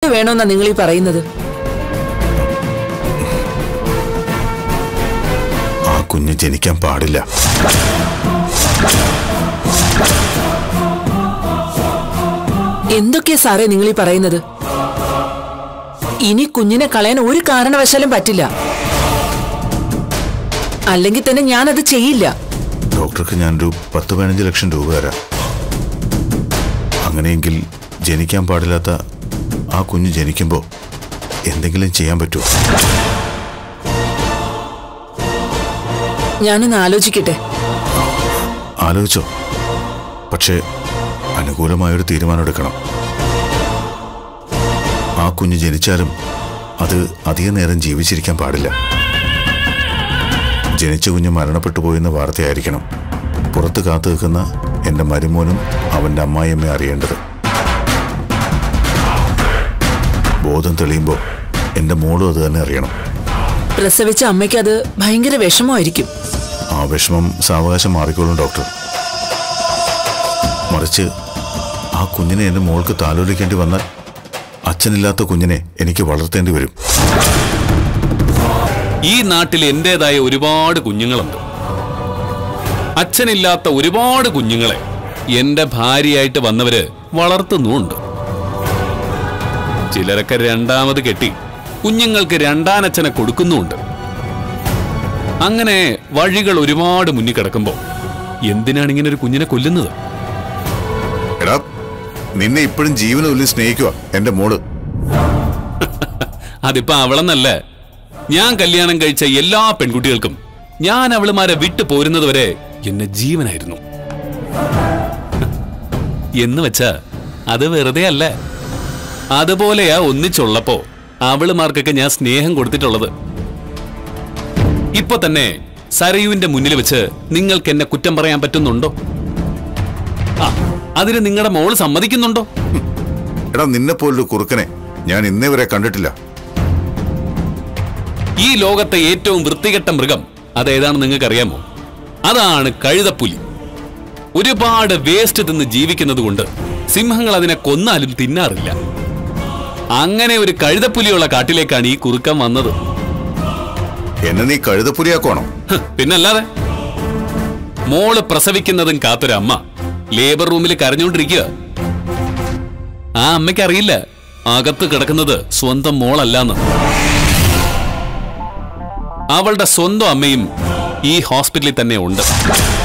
എന്ത് വേണമെന്നാ നിങ്ങൾ ഈ പറയുന്നത് ആ കുഞ്ഞ് ജനിക്കാൻ പാടില്ല എന്തൊക്കെയാ സാറേ നിങ്ങൾ ഈ പറയുന്നത് ഇനി കുഞ്ഞിനെ കളയാൻ ഒരു കാരണവശാലും പറ്റില്ല അല്ലെങ്കിൽ തന്നെ ഞാനത് ചെയ്യില്ല ഡോക്ടർക്ക് ഞാനൊരു പത്ത് പതിനഞ്ച് ലക്ഷം രൂപ തരാം അങ്ങനെയെങ്കിൽ ജനിക്കാൻ പാടില്ലാത്ത ആ കുഞ്ഞ് ജനിക്കുമ്പോൾ എന്തെങ്കിലും ചെയ്യാൻ പറ്റുമോ ഞാനൊന്ന് ആലോചിക്കട്ടെ ആലോചിച്ചോ പക്ഷേ അനുകൂലമായൊരു തീരുമാനം എടുക്കണം ആ കുഞ്ഞ് ജനിച്ചാലും അത് അധിക നേരം ജീവിച്ചിരിക്കാൻ പാടില്ല ജനിച്ച കുഞ്ഞ് മരണപ്പെട്ടു പോയെന്ന വാർത്തയായിരിക്കണം പുറത്ത് കാത്തു നിൽക്കുന്ന എൻ്റെ മരുമോനും അവൻ്റെ അമ്മായിയമ്മ അറിയേണ്ടത് ബോധം തെളിയുമ്പോൾ എൻ്റെ മോളും അത് തന്നെ അറിയണം പ്രസവിച്ച അമ്മയ്ക്ക് അത് ഭയങ്കര വിഷമമായിരിക്കും ആ വിഷമം സാവകാശം മാറിക്കോളും ഡോക്ടർ മറിച്ച് ആ കുഞ്ഞിനെ എൻ്റെ മോൾക്ക് താലോലിക്കേണ്ടി വന്നാൽ അച്ഛനില്ലാത്ത കുഞ്ഞിനെ എനിക്ക് വളർത്തേണ്ടി വരും ഈ നാട്ടിൽ എന്റേതായ ഒരുപാട് കുഞ്ഞുങ്ങളുണ്ട് അച്ഛനില്ലാത്ത ഒരുപാട് കുഞ്ഞുങ്ങളെ എന്റെ ഭാര്യയായിട്ട് വന്നവര് വളർത്തുന്നുമുണ്ട് ചിലരൊക്കെ രണ്ടാമത് കെട്ടി കുഞ്ഞുങ്ങൾക്ക് രണ്ടാനച്ഛനെ കൊടുക്കുന്നുമുണ്ട് അങ്ങനെ വഴികൾ ഒരുപാട് മുന്നിൽ കിടക്കുമ്പോ എന്തിനാണ് ഇങ്ങനെ ഒരു കുഞ്ഞിനെ കൊല്ലുന്നത് എടാ നിന്നെ ഇപ്പോഴും ജീവനൊല്ലി സ്നേഹിക്കുക എൻ്റെ മോള് അതിപ്പോ അവളെന്നല്ല ഞാൻ കല്യാണം കഴിച്ച എല്ലാ പെൺകുട്ടികൾക്കും ഞാൻ അവളുമാരെ വിട്ടു പോരുന്നത് വരെ എന്നെ ജീവനായിരുന്നു എന്ന് വെച്ചാ അത് വെറുതെ അല്ല അതുപോലെയാ ഒന്നിച്ചുള്ളപ്പോ അവളുമാർക്കൊക്കെ ഞാൻ സ്നേഹം കൊടുത്തിട്ടുള്ളത് ഇപ്പൊ തന്നെ സരയുവിന്റെ മുന്നിൽ വെച്ച് നിങ്ങൾക്ക് എന്നെ കുറ്റം പറയാൻ പറ്റുന്നുണ്ടോ ആ അതിന് നിങ്ങളുടെ മോള് സമ്മതിക്കുന്നുണ്ടോ എടാ നിന്നെ പോലൊരു കുറുക്കനെ ഞാൻ ഇന്നേ വരെ കണ്ടിട്ടില്ല ഈ ലോകത്തെ ഏറ്റവും വൃത്തികെട്ട മൃഗം അതേതാണെന്ന് നിങ്ങൾക്ക് അറിയാമോ അതാണ് കഴുതപ്പുലി ഒരുപാട് വേസ്റ്റ് തിന്ന് ജീവിക്കുന്നത് കൊണ്ട് സിംഹങ്ങൾ അതിനെ കൊന്നാലും തിന്നാറില്ല അങ്ങനെ ഒരു കഴുതപ്പുലിയുള്ള കാട്ടിലേക്കാണ് ഈ കുറുക്കൻ വന്നത് എന്നെ നീ കഴുതപ്പുലിയാക്കോണം ഹ്, പിന്നല്ലാതെ മോള് പ്രസവിക്കുന്നതും കാത്തൊരമ്മ ലേബർ റൂമിൽ കരഞ്ഞുകൊണ്ടിരിക്കുക ആ അമ്മയ്ക്ക് അറിയില്ല അകത്ത് കിടക്കുന്നത് സ്വന്തം മോളല്ലാന്ന് അവളുടെ സ്വന്തം അമ്മയും ഈ ഹോസ്പിറ്റലിൽ തന്നെ ഉണ്ട്